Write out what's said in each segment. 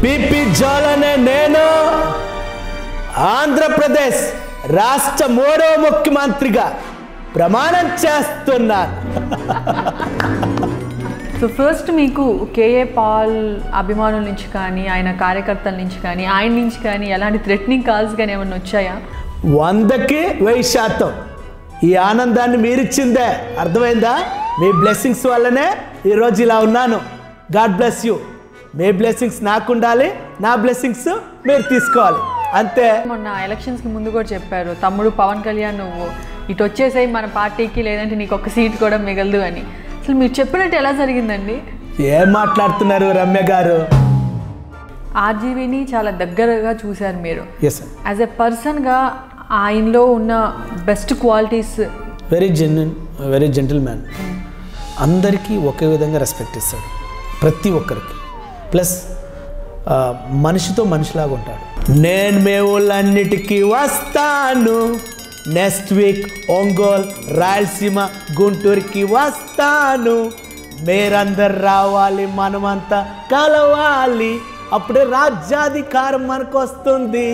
PP జాల్ అనే నేను ఆంధ్రప్రదేశ్ రాష్ట్ర మూడవ ముఖ్యమంత్రిగా ప్రమాణం చేస్తున్నాను సో ఫస్ట్ మీకు కేఏ పాల్ అభిమానుల నుంచి కానీ ఆయన కార్యకర్తల నుంచి కానీ ఆయన నుంచి కానీ ఎలాంటి థ్రెటనింగ్ కాల్స్ కానీ ఏమైనా వచ్చాయా వందకి వెయ్యి శాతం ఈ ఆనందాన్ని మీరిచ్చిందే అర్థమైందా మీ బ్లెస్సింగ్స్ వల్లనే ఈరోజు ఇలా ఉన్నాను గాడ్ బ్లెస్ యూ మీ బ్లెస్సింగ్స్ నాకు ఉండాలి నా బ్లెస్సింగ్స్ మీరు తీసుకోవాలి అంతే మొన్న ఎలక్షన్స్కి ముందు కూడా చెప్పారు తమ్ముడు పవన్ కళ్యాణ్ నువ్వు ఇటు వచ్చేసాయి మన పార్టీకి లేదంటే నీకు ఒక సీట్ కూడా మిగలదు అని అసలు మీరు చెప్పినట్టు ఎలా జరిగిందండి ఏం మాట్లాడుతున్నారు రమ్య గారు ఆర్జీవీని చాలా దగ్గరగా చూశారు మీరు ఎస్ సార్ యాజ్ ఎ పర్సన్గా ఆయనలో ఉన్న best qualities very genuine very gentleman అందరికీ ఒకే విధంగా రెస్పెక్ట్ ఇస్తాడు ప్రతి ఒక్కరికి ప్లస్ ఆ, మనిషితో మనిషిలాగా ఉంటాడు నేను మీ ఊళ్ళన్నిటికీ వస్తాను నెక్స్ట్ వీక్ ఒంగోల్ రాయలసీమ గుంటూరుకి వస్తాను మీరందరు రావాలి మనమంతా కలవాలి అప్పుడే రాజ్యాధికారం మనకు వస్తుంది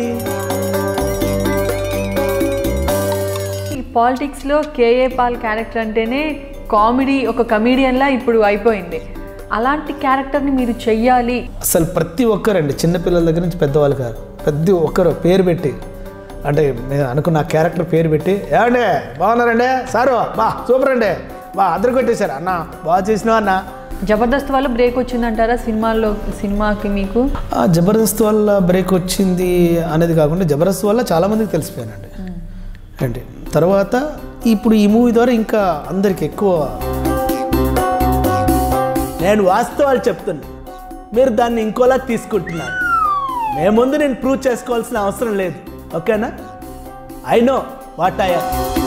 ఈ పాలిటిక్స్లో కేఏ పాల్ క్యారెక్టర్ అంటేనే కామెడీ ఒక కమీడియన్లా ఇప్పుడు అయిపోయింది అలాంటి క్యారెక్టర్ని మీరు చెయ్యాలి అసలు ప్రతి ఒక్కరండి చిన్నపిల్లల దగ్గర నుంచి పెద్దవాళ్ళు కాదు ప్రతి ఒక్కరు పేరు పెట్టి అంటే నేను అనుకున్న క్యారెక్టర్ పేరు పెట్టి ఏమండి బాగున్నారండి సారు బా సూపర్ అండి బా అద్దరు కొట్టేశారు అన్న బాగా చేసినావు అన్న జబర్దస్త్ వల్ల బ్రేక్ వచ్చిందంటారా సినిమాల్లో సినిమాకి మీకు ఆ జబర్దస్త్ వల్ల బ్రేక్ వచ్చింది అనేది కాకుండా జబర్దస్త్ వల్ల చాలామందికి తెలిసిపోయానండి ఏంటి తర్వాత ఇప్పుడు ఈ మూవీ ద్వారా ఇంకా అందరికి ఎక్కువ నేను వాస్తవాలు చెప్తున్నా మీరు దాన్ని ఇంకోలా తీసుకుంటున్నారు మేము ముందు నేను ప్రూవ్ చేసుకోవాల్సిన అవసరం లేదు ఓకేనా ఐ నో వాట్ ఐ